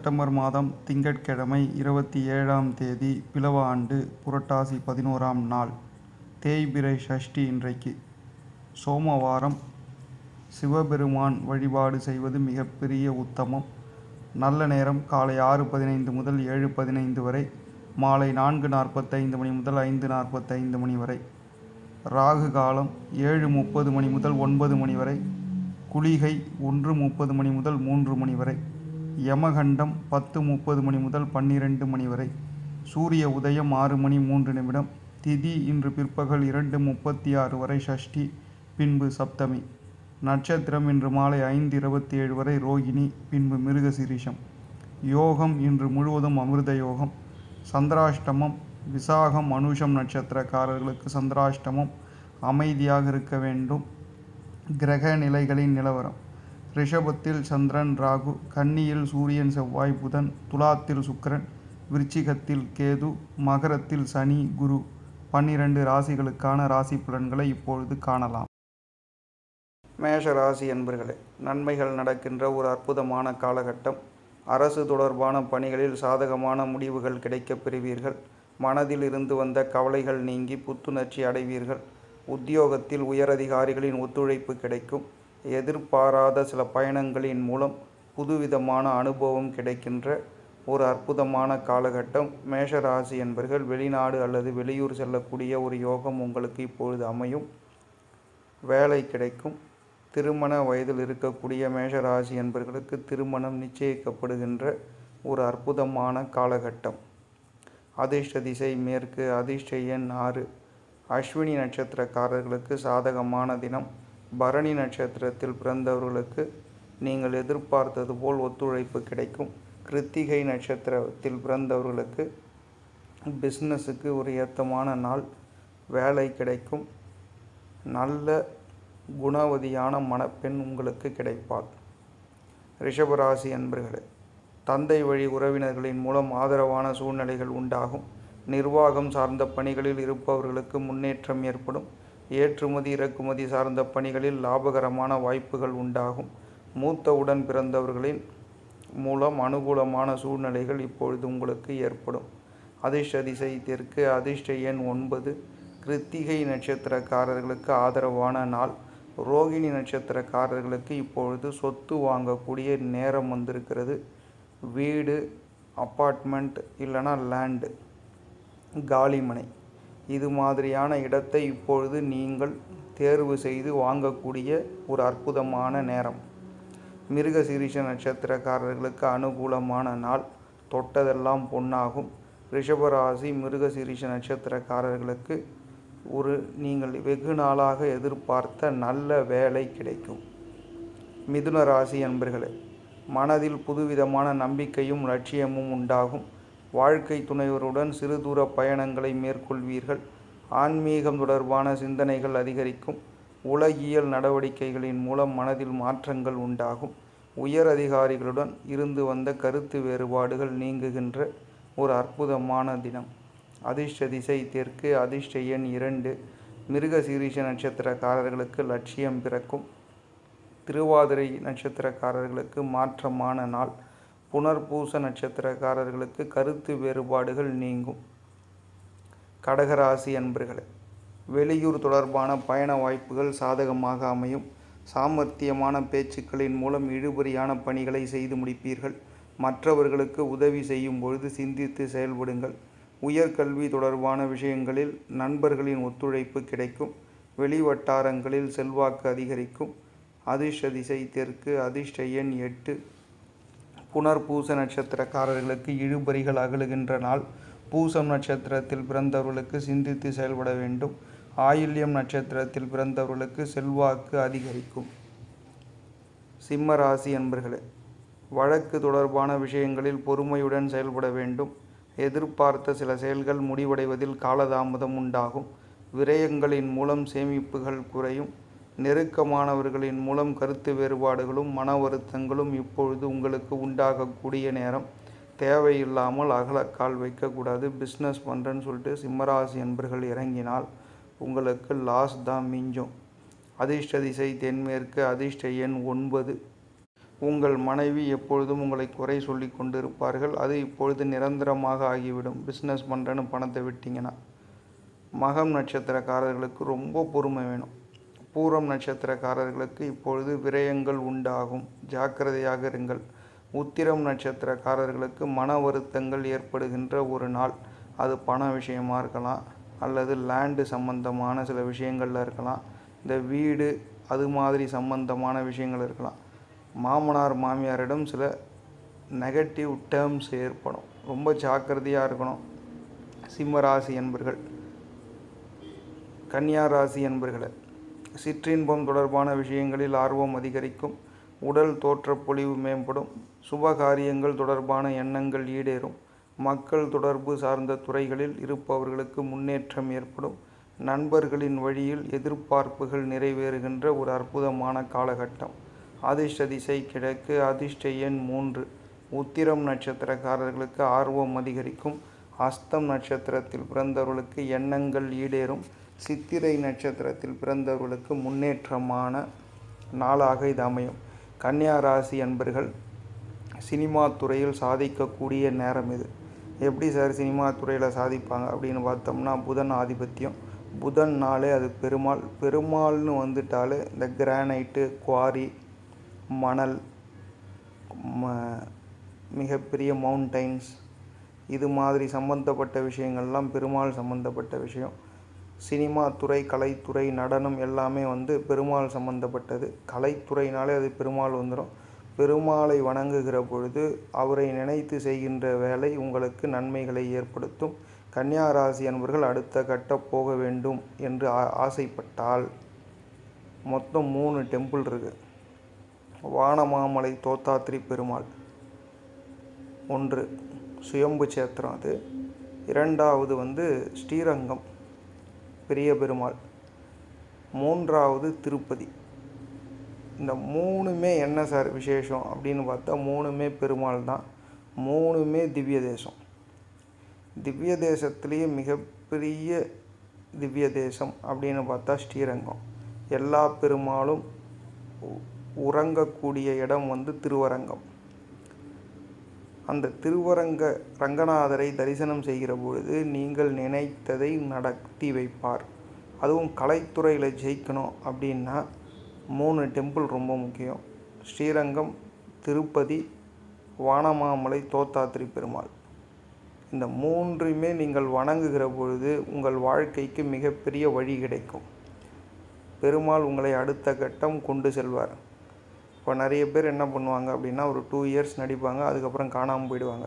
September மாதம் திங்கட்கிழமை இருபத்தி ஏழாம் தேதி பிலவ ஆண்டு புரட்டாசி பதினோராம் நாள் தேய்பிறை சஷ்டி இன்றைக்கு சோமவாரம் சிவபெருமான் வழிபாடு செய்வது மிகப்பெரிய உத்தமம் நல்ல நேரம் காலை ஆறு பதினைந்து முதல் ஏழு பதினைந்து வரை மாலை நான்கு நாற்பத்தைந்து மணி முதல் ஐந்து நாற்பத்தைந்து மணி வரை ராகு காலம் ஏழு முப்பது மணி முதல் ஒன்பது மணி வரை குளிகை ஒன்று முப்பது மணி முதல் மூன்று மணி வரை யமகண்டம் பத்து முப்பது மணி முதல் பன்னிரெண்டு மணி வரை சூரிய உதயம் ஆறு மணி மூன்று நிமிடம் திதி இன்று பிற்பகல் இரண்டு முப்பத்தி ஆறு வரை சஷ்டி பின்பு சப்தமி நட்சத்திரம் இன்று மாலை ஐந்து இருபத்தி ஏழு வரை ரோகிணி பின்பு மிருகசிரீஷம் யோகம் இன்று முழுவதும் அமிர்த யோகம் சந்திராஷ்டமம் விசாகம் அனுஷம் நட்சத்திரக்காரர்களுக்கு சந்திராஷ்டமம் அமைதியாக இருக்க வேண்டும் கிரக நிலைகளின் நிலவரம் ரிஷபத்தில் சந்திரன் ராகு கன்னியில் சூரியன் செவ்வாய் புதன் துலாத்தில் சுக்கிரன் விருச்சிகத்தில் கேது மகரத்தில் சனி குரு பன்னிரண்டு ராசிகளுக்கான ராசி பலன்களை இப்பொழுது காணலாம் மேஷ ராசி என்பர்களே நன்மைகள் நடக்கின்ற ஒரு அற்புதமான காலகட்டம் அரசு தொடர்பான பணிகளில் சாதகமான முடிவுகள் கிடைக்கப் பெறுவீர்கள் மனதில் இருந்து வந்த கவலைகள் நீங்கி புத்துணர்ச்சி அடைவீர்கள் உத்தியோகத்தில் உயரதிகாரிகளின் ஒத்துழைப்பு கிடைக்கும் எதிர்பாராத சில பயணங்களின் மூலம் புதுவிதமான அனுபவம் கிடைக்கின்ற ஒரு அற்புதமான காலகட்டம் மேஷராசி என்பர்கள் வெளிநாடு அல்லது வெளியூர் செல்லக்கூடிய ஒரு யோகம் உங்களுக்கு இப்பொழுது அமையும் வேலை கிடைக்கும் திருமண வயதில் இருக்கக்கூடிய மேஷராசி என்பர்களுக்கு திருமணம் நிச்சயிக்கப்படுகின்ற ஒரு அற்புதமான காலகட்டம் அதிர்ஷ்ட திசை மேற்கு அதிர்ஷ்ட எண் ஆறு அஸ்வினி நட்சத்திரக்காரர்களுக்கு சாதகமான தினம் பரணி நட்சத்திரத்தில் பிறந்தவர்களுக்கு நீங்கள் எதிர்பார்த்தது போல் ஒத்துழைப்பு கிடைக்கும் கிருத்திகை நட்சத்திரத்தில் பிறந்தவர்களுக்கு பிஸ்னஸுக்கு ஒரு ஏத்தமான நாள் வேலை கிடைக்கும் நல்ல குணவதியான மணப்பெண் உங்களுக்கு கிடைப்பாள் ரிஷபராசி அன்பர்களே தந்தை வழி உறவினர்களின் மூலம் ஆதரவான சூழ்நிலைகள் உண்டாகும் நிர்வாகம் சார்ந்த பணிகளில் இருப்பவர்களுக்கு முன்னேற்றம் ஏற்படும் ஏற்றுமதி இறக்குமதி சார்ந்த பணிகளில் லாபகரமான வாய்ப்புகள் உண்டாகும் மூத்த உடன் பிறந்தவர்களின் மூலம் அனுகூலமான சூழ்நிலைகள் இப்பொழுது உங்களுக்கு ஏற்படும் அதிர்ஷ்ட திசை தெற்கு அதிர்ஷ்ட எண் ஒன்பது கிருத்திகை நட்சத்திரக்காரர்களுக்கு ஆதரவான நாள் ரோகிணி நட்சத்திரக்காரர்களுக்கு இப்பொழுது சொத்து வாங்கக்கூடிய நேரம் வந்திருக்கிறது வீடு அப்பார்ட்மெண்ட் இல்லைனா லேண்டு காலிமனை இது மாதிரியான இடத்தை இப்பொழுது நீங்கள் தேர்வு செய்து வாங்கக்கூடிய ஒரு அற்புதமான நேரம் மிருக சிரீஷ நட்சத்திரக்காரர்களுக்கு அனுகூலமான நாள் தொட்டதெல்லாம் பொன்னாகும் ரிஷபராசி மிருக சிரீஷ நட்சத்திரக்காரர்களுக்கு ஒரு நீங்கள் வெகு நாளாக எதிர்பார்த்த நல்ல வேலை கிடைக்கும் மிதுன ராசி என்பர்களே மனதில் புதுவிதமான நம்பிக்கையும் லட்சியமும் உண்டாகும் வாழ்க்கை துணைவருடன் சிறு தூர பயணங்களை மேற்கொள்வீர்கள் ஆன்மீகம் தொடர்பான சிந்தனைகள் அதிகரிக்கும் உலகியல் நடவடிக்கைகளின் மூலம் மனதில் மாற்றங்கள் உண்டாகும் உயர் அதிகாரிகளுடன் இருந்து வந்த கருத்து வேறுபாடுகள் நீங்குகின்ற ஒரு அற்புதமான தினம் அதிர்ஷ்ட திசை தெற்கு அதிர்ஷ்ட எண் இரண்டு மிருக சீரிஷ நட்சத்திரக்காரர்களுக்கு லட்சியம் பிறக்கும் திருவாதிரை நட்சத்திரக்காரர்களுக்கு மாற்றமான நாள் புனர்பூச நட்சத்திரக்காரர்களுக்கு கருத்து வேறுபாடுகள் நீங்கும் கடகராசி அன்பர்களே வெளியூர் தொடர்பான பயண வாய்ப்புகள் சாதகமாக அமையும் சாமர்த்தியமான பேச்சுக்களின் மூலம் இழுபறியான பணிகளை செய்து முடிப்பீர்கள் மற்றவர்களுக்கு உதவி செய்யும் பொழுது சிந்தித்து செயல்படுங்கள் உயர்கல்வி தொடர்பான விஷயங்களில் நண்பர்களின் ஒத்துழைப்பு கிடைக்கும் வெளி வட்டாரங்களில் செல்வாக்கு அதிகரிக்கும் அதிர்ஷ்ட திசை தெற்கு அதிர்ஷ்ட எண் எட்டு புனர்பூச நட்சத்திரக்காரர்களுக்கு இழுபறிகள் அகலுகின்ற நாள் பூசம் நட்சத்திரத்தில் பிறந்தவர்களுக்கு சிந்தித்து செயல்பட வேண்டும் ஆயில்யம் நட்சத்திரத்தில் பிறந்தவர்களுக்கு செல்வாக்கு அதிகரிக்கும் சிம்ம ராசி என்பர்களே வழக்கு தொடர்பான விஷயங்களில் பொறுமையுடன் செயல்பட வேண்டும் எதிர்பார்த்த சில செயல்கள் முடிவடைவதில் காலதாமதம் உண்டாகும் விரயங்களின் மூலம் சேமிப்புகள் குறையும் நெருக்கமானவர்களின் மூலம் கருத்து வேறுபாடுகளும் மன வருத்தங்களும் இப்பொழுது உங்களுக்கு உண்டாகக்கூடிய நேரம் தேவையில்லாமல் அகலக்கால் வைக்கக்கூடாது பிஸ்னஸ் பண்ணுறேன்னு சொல்லிட்டு சிம்மராசி என்பர்கள் இறங்கினால் உங்களுக்கு லாஸ் தான் மிஞ்சும் அதிர்ஷ்ட திசை தென்மேற்கு அதிர்ஷ்ட எண் ஒன்பது உங்கள் மனைவி எப்பொழுதும் உங்களை குறை சொல்லி கொண்டு இருப்பார்கள் அது இப்பொழுது நிரந்தரமாக ஆகிவிடும் பிஸ்னஸ் பண்ணுறேன்னு பணத்தை விட்டீங்கன்னா மகம் நட்சத்திரக்காரர்களுக்கு ரொம்ப பொறுமை வேணும் பூரம் நட்சத்திரக்காரர்களுக்கு இப்பொழுது விரயங்கள் உண்டாகும் ஜாக்கிரதையாக இருங்கள் உத்திரம் நட்சத்திரக்காரர்களுக்கு மன வருத்தங்கள் ஏற்படுகின்ற ஒரு நாள் அது பண விஷயமா இருக்கலாம் அல்லது லேண்டு சம்பந்தமான சில விஷயங்களில் இருக்கலாம் இந்த வீடு அது மாதிரி சம்பந்தமான விஷயங்கள் இருக்கலாம் மாமனார் மாமியாரிடம் சில நெகட்டிவ் டேர்ம்ஸ் ஏற்படும் ரொம்ப ஜாக்கிரதையாக இருக்கணும் சிம்ம ராசி என்பர்கள் கன்னியா ராசி என்பர்களே சிற்றின்பம் தொடர்பான விஷயங்களில் ஆர்வம் அதிகரிக்கும் உடல் தோற்றப்பொழிவு மேம்படும் சுபகாரியங்கள் தொடர்பான எண்ணங்கள் ஈடேறும் மக்கள் தொடர்பு சார்ந்த துறைகளில் இருப்பவர்களுக்கு முன்னேற்றம் ஏற்படும் நண்பர்களின் வழியில் எதிர்பார்ப்புகள் நிறைவேறுகின்ற ஒரு அற்புதமான காலகட்டம் அதிர்ஷ்ட திசை கிழக்கு அதிர்ஷ்ட எண் மூன்று உத்திரம் நட்சத்திரக்காரர்களுக்கு ஆர்வம் அதிகரிக்கும் அஸ்தம் நட்சத்திரத்தில் பிறந்தவர்களுக்கு எண்ணங்கள் ஈடேறும் சித்திரை நட்சத்திரத்தில் பிறந்தவர்களுக்கு முன்னேற்றமான நாளாக இது அமையும் கன்னியா ராசி அன்பர்கள் சினிமா துறையில் சாதிக்கக்கூடிய நேரம் இது எப்படி சார் சினிமா துறையில் சாதிப்பாங்க அப்படின்னு பார்த்தோம்னா புதன் ஆதிபத்தியம் புதன் நாளே அது பெருமாள் பெருமாள்னு வந்துட்டாலே இந்த கிரானைட்டு குவாரி மணல் ம மிகப்பெரிய மவுண்டைன்ஸ் இது மாதிரி சம்பந்தப்பட்ட விஷயங்கள்லாம் பெருமாள் சம்பந்தப்பட்ட விஷயம் சினிமா துறை கலைத்துறை நடனம் எல்லாமே வந்து பெருமாள் சம்பந்தப்பட்டது கலைத்துறைனாலே அது பெருமாள் வந்துடும் பெருமாளை வணங்குகிற பொழுது அவரை நினைத்து செய்கின்ற வேலை உங்களுக்கு நன்மைகளை ஏற்படுத்தும் கன்னியா ராசி அன்பர்கள் அடுத்த கட்ட போக வேண்டும் என்று ஆ ஆசைப்பட்டால் மொத்தம் மூணு டெம்பிள் இருக்குது வானமாமலை தோத்தாத்திரி பெருமாள் ஒன்று சுயம்பு சேத்திரம் அது இரண்டாவது வந்து ஸ்ரீரங்கம் பெரிய பெருமாள் மூன்றாவது திருப்பதி இந்த மூணுமே என்ன சார் விசேஷம் அப்படின்னு பார்த்தா மூணுமே பெருமாள் தான் மூணுமே திவ்ய தேசம் திவ்ய தேசத்துலேயே மிகப்பெரிய திவ்ய தேசம் அப்படின்னு பார்த்தா ஸ்ரீரங்கம் எல்லா பெருமாளும் உ- உறங்கக்கூடிய இடம் வந்து திருவரங்கம் அந்த திருவரங்க ரங்கநாதரை தரிசனம் செய்கிற பொழுது நீங்கள் நினைத்ததை நடத்தி வைப்பார் அதுவும் கலைத்துறையில் ஜெயிக்கணும் அப்படின்னா மூணு டெம்பிள் ரொம்ப முக்கியம் ஸ்ரீரங்கம் திருப்பதி வானமாமலை தோத்தாத்திரி பெருமாள் இந்த மூன்றுமே நீங்கள் வணங்குகிற பொழுது உங்கள் வாழ்க்கைக்கு மிகப்பெரிய வழி கிடைக்கும் பெருமாள் உங்களை அடுத்த கட்டம் கொண்டு செல்வார் இப்போ நிறைய பேர் என்ன பண்ணுவாங்க அப்படின்னா ஒரு டூ இயர்ஸ் நடிப்பாங்க அதுக்கப்புறம் காணாமல் போயிடுவாங்க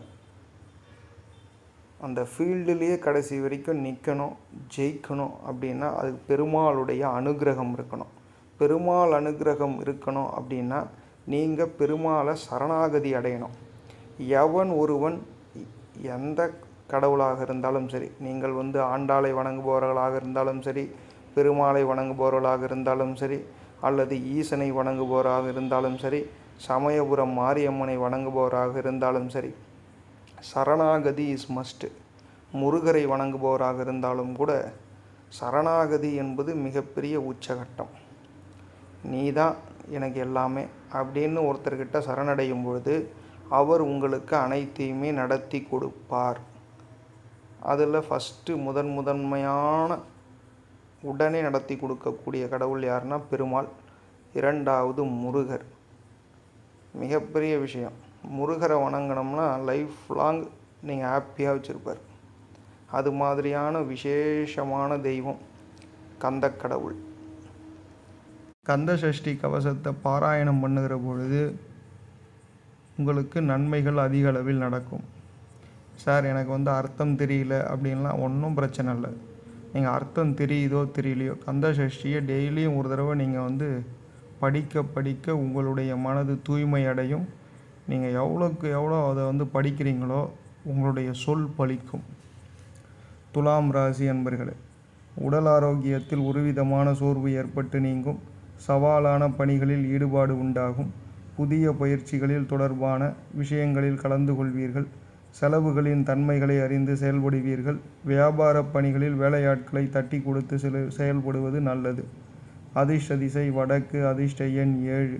அந்த ஃபீல்டுலேயே கடைசி வரைக்கும் நிற்கணும் ஜெயிக்கணும் அப்படின்னா அதுக்கு பெருமாளுடைய அனுக்கிரகம் இருக்கணும் பெருமாள் அனுக்கிரகம் இருக்கணும் அப்படின்னா நீங்கள் பெருமாளை சரணாகதி அடையணும் எவன் ஒருவன் எந்த கடவுளாக இருந்தாலும் சரி நீங்கள் வந்து ஆண்டாளை வணங்குபவர்களாக இருந்தாலும் சரி பெருமாளை வணங்குபவர்களாக இருந்தாலும் சரி அல்லது ஈசனை வணங்குபவராக இருந்தாலும் சரி சமயபுரம் மாரியம்மனை வணங்குபவராக இருந்தாலும் சரி சரணாகதி இஸ் மஸ்ட் முருகரை வணங்குபவராக இருந்தாலும் கூட சரணாகதி என்பது மிகப்பெரிய உச்சகட்டம் நீ தான் எனக்கு எல்லாமே அப்படின்னு ஒருத்தர்கிட்ட சரணடையும் பொழுது அவர் உங்களுக்கு அனைத்தையுமே நடத்தி கொடுப்பார் அதில் ஃபஸ்ட்டு முதன் முதன்மையான உடனே நடத்தி கொடுக்கக்கூடிய கடவுள் யாருன்னா பெருமாள் இரண்டாவது முருகர் மிகப்பெரிய விஷயம் முருகரை வணங்கினோம்னா லைஃப் லாங் நீங்கள் ஹாப்பியாக வச்சுருப்பார் அது மாதிரியான விசேஷமான தெய்வம் கந்தக்கடவுள் கந்த சஷ்டி கவசத்தை பாராயணம் பண்ணுகிற பொழுது உங்களுக்கு நன்மைகள் அதிக அளவில் நடக்கும் சார் எனக்கு வந்து அர்த்தம் தெரியல அப்படின்லாம் ஒன்றும் பிரச்சனை இல்லை நீங்கள் அர்த்தம் தெரியுதோ தெரியலையோ கந்த சஷ்டியை டெய்லியும் ஒரு தடவை நீங்கள் வந்து படிக்க படிக்க உங்களுடைய மனது தூய்மை அடையும் நீங்கள் எவ்வளோக்கு எவ்வளோ அதை வந்து படிக்கிறீங்களோ உங்களுடைய சொல் பலிக்கும் துலாம் ராசி அன்பர்களே உடல் ஆரோக்கியத்தில் ஒருவிதமான சோர்வு ஏற்பட்டு நீங்கும் சவாலான பணிகளில் ஈடுபாடு உண்டாகும் புதிய பயிற்சிகளில் தொடர்பான விஷயங்களில் கலந்து கொள்வீர்கள் செலவுகளின் தன்மைகளை அறிந்து செயல்படுவீர்கள் வியாபார பணிகளில் வேலையாட்களை தட்டி கொடுத்து செல செயல்படுவது நல்லது அதிர்ஷ்ட திசை வடக்கு அதிர்ஷ்ட எண் ஏழு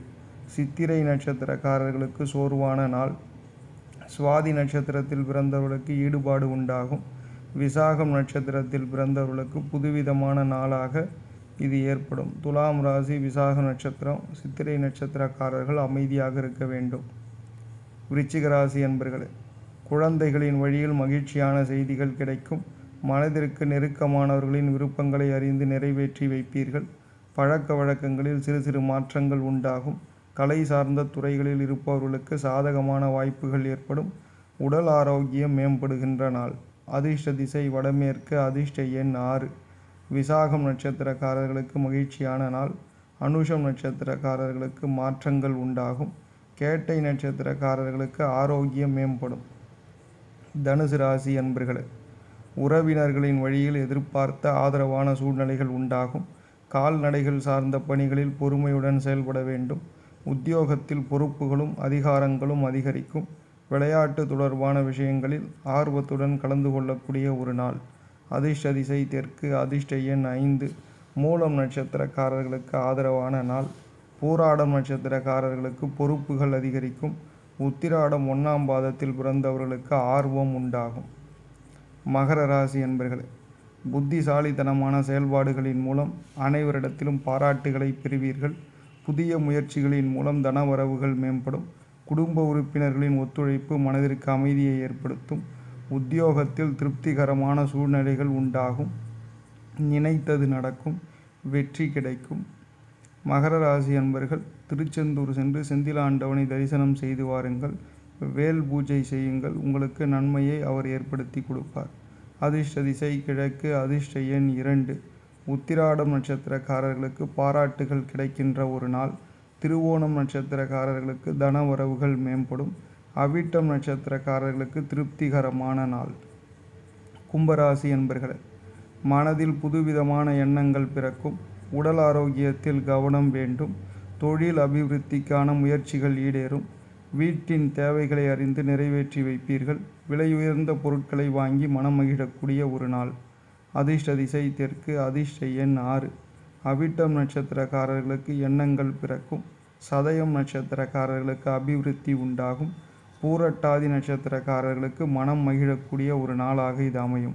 சித்திரை நட்சத்திரக்காரர்களுக்கு சோர்வான நாள் சுவாதி நட்சத்திரத்தில் பிறந்தவர்களுக்கு ஈடுபாடு உண்டாகும் விசாகம் நட்சத்திரத்தில் பிறந்தவர்களுக்கு புதுவிதமான நாளாக இது ஏற்படும் துலாம் ராசி விசாக நட்சத்திரம் சித்திரை நட்சத்திரக்காரர்கள் அமைதியாக இருக்க வேண்டும் விருச்சிக ராசி என்பர்களே குழந்தைகளின் வழியில் மகிழ்ச்சியான செய்திகள் கிடைக்கும் மனதிற்கு நெருக்கமானவர்களின் விருப்பங்களை அறிந்து நிறைவேற்றி வைப்பீர்கள் பழக்க வழக்கங்களில் சிறு சிறு மாற்றங்கள் உண்டாகும் கலை சார்ந்த துறைகளில் இருப்பவர்களுக்கு சாதகமான வாய்ப்புகள் ஏற்படும் உடல் ஆரோக்கியம் மேம்படுகின்ற நாள் அதிர்ஷ்ட திசை வடமேற்கு அதிர்ஷ்ட எண் ஆறு விசாகம் நட்சத்திரக்காரர்களுக்கு மகிழ்ச்சியான நாள் அனுஷம் நட்சத்திரக்காரர்களுக்கு மாற்றங்கள் உண்டாகும் கேட்டை நட்சத்திரக்காரர்களுக்கு ஆரோக்கியம் மேம்படும் தனுசு ராசி அன்பர்களே உறவினர்களின் வழியில் எதிர்பார்த்த ஆதரவான சூழ்நிலைகள் உண்டாகும் கால்நடைகள் சார்ந்த பணிகளில் பொறுமையுடன் செயல்பட வேண்டும் உத்தியோகத்தில் பொறுப்புகளும் அதிகாரங்களும் அதிகரிக்கும் விளையாட்டு தொடர்பான விஷயங்களில் ஆர்வத்துடன் கலந்து கொள்ளக்கூடிய ஒரு நாள் அதிர்ஷ்ட திசை தெற்கு அதிர்ஷ்ட எண் ஐந்து மூலம் நட்சத்திரக்காரர்களுக்கு ஆதரவான நாள் பூராடம் நட்சத்திரக்காரர்களுக்கு பொறுப்புகள் அதிகரிக்கும் உத்திராடம் ஒன்றாம் பாதத்தில் பிறந்தவர்களுக்கு ஆர்வம் உண்டாகும் மகர ராசி என்பர்களே புத்திசாலித்தனமான செயல்பாடுகளின் மூலம் அனைவரிடத்திலும் பாராட்டுகளை பெறுவீர்கள் புதிய முயற்சிகளின் மூலம் தனவரவுகள் மேம்படும் குடும்ப உறுப்பினர்களின் ஒத்துழைப்பு மனதிற்கு அமைதியை ஏற்படுத்தும் உத்தியோகத்தில் திருப்திகரமான சூழ்நிலைகள் உண்டாகும் நினைத்தது நடக்கும் வெற்றி கிடைக்கும் மகர ராசி அன்பர்கள் திருச்செந்தூர் சென்று செந்திலாண்டவனை தரிசனம் செய்து வாருங்கள் வேல் பூஜை செய்யுங்கள் உங்களுக்கு நன்மையை அவர் ஏற்படுத்தி கொடுப்பார் அதிர்ஷ்ட திசை கிழக்கு அதிர்ஷ்ட எண் இரண்டு உத்திராடம் நட்சத்திரக்காரர்களுக்கு பாராட்டுகள் கிடைக்கின்ற ஒரு நாள் திருவோணம் நட்சத்திரக்காரர்களுக்கு தன வரவுகள் மேம்படும் அவிட்டம் நட்சத்திரக்காரர்களுக்கு திருப்திகரமான நாள் கும்பராசி என்பர்களே மனதில் புதுவிதமான எண்ணங்கள் பிறக்கும் உடல் ஆரோக்கியத்தில் கவனம் வேண்டும் தொழில் அபிவிருத்திக்கான முயற்சிகள் ஈடேறும் வீட்டின் தேவைகளை அறிந்து நிறைவேற்றி வைப்பீர்கள் விலையுயர்ந்த பொருட்களை வாங்கி மனம் மகிழக்கூடிய ஒரு நாள் அதிர்ஷ்ட திசை தெற்கு அதிர்ஷ்ட எண் ஆறு அவிட்டம் நட்சத்திரக்காரர்களுக்கு எண்ணங்கள் பிறக்கும் சதயம் நட்சத்திரக்காரர்களுக்கு அபிவிருத்தி உண்டாகும் பூரட்டாதி நட்சத்திரக்காரர்களுக்கு மனம் மகிழக்கூடிய ஒரு நாளாக இது அமையும்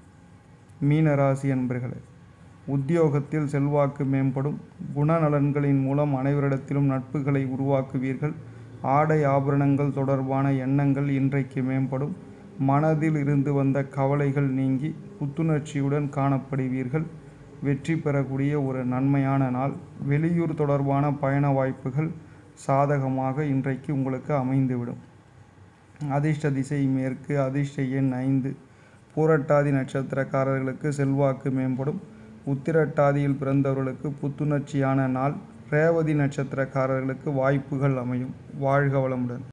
மீனராசி அன்பர்களே உத்தியோகத்தில் செல்வாக்கு மேம்படும் குணநலன்களின் மூலம் அனைவரிடத்திலும் நட்புகளை உருவாக்குவீர்கள் ஆடை ஆபரணங்கள் தொடர்பான எண்ணங்கள் இன்றைக்கு மேம்படும் மனதில் இருந்து வந்த கவலைகள் நீங்கி புத்துணர்ச்சியுடன் காணப்படுவீர்கள் வெற்றி பெறக்கூடிய ஒரு நன்மையான நாள் வெளியூர் தொடர்பான பயண வாய்ப்புகள் சாதகமாக இன்றைக்கு உங்களுக்கு அமைந்துவிடும் அதிர்ஷ்ட திசை மேற்கு அதிர்ஷ்ட எண் ஐந்து பூரட்டாதி நட்சத்திரக்காரர்களுக்கு செல்வாக்கு மேம்படும் உத்திரட்டாதியில் பிறந்தவர்களுக்கு புத்துணர்ச்சியான நாள் ரேவதி நட்சத்திரக்காரர்களுக்கு வாய்ப்புகள் அமையும் வாழ்க வளமுடன்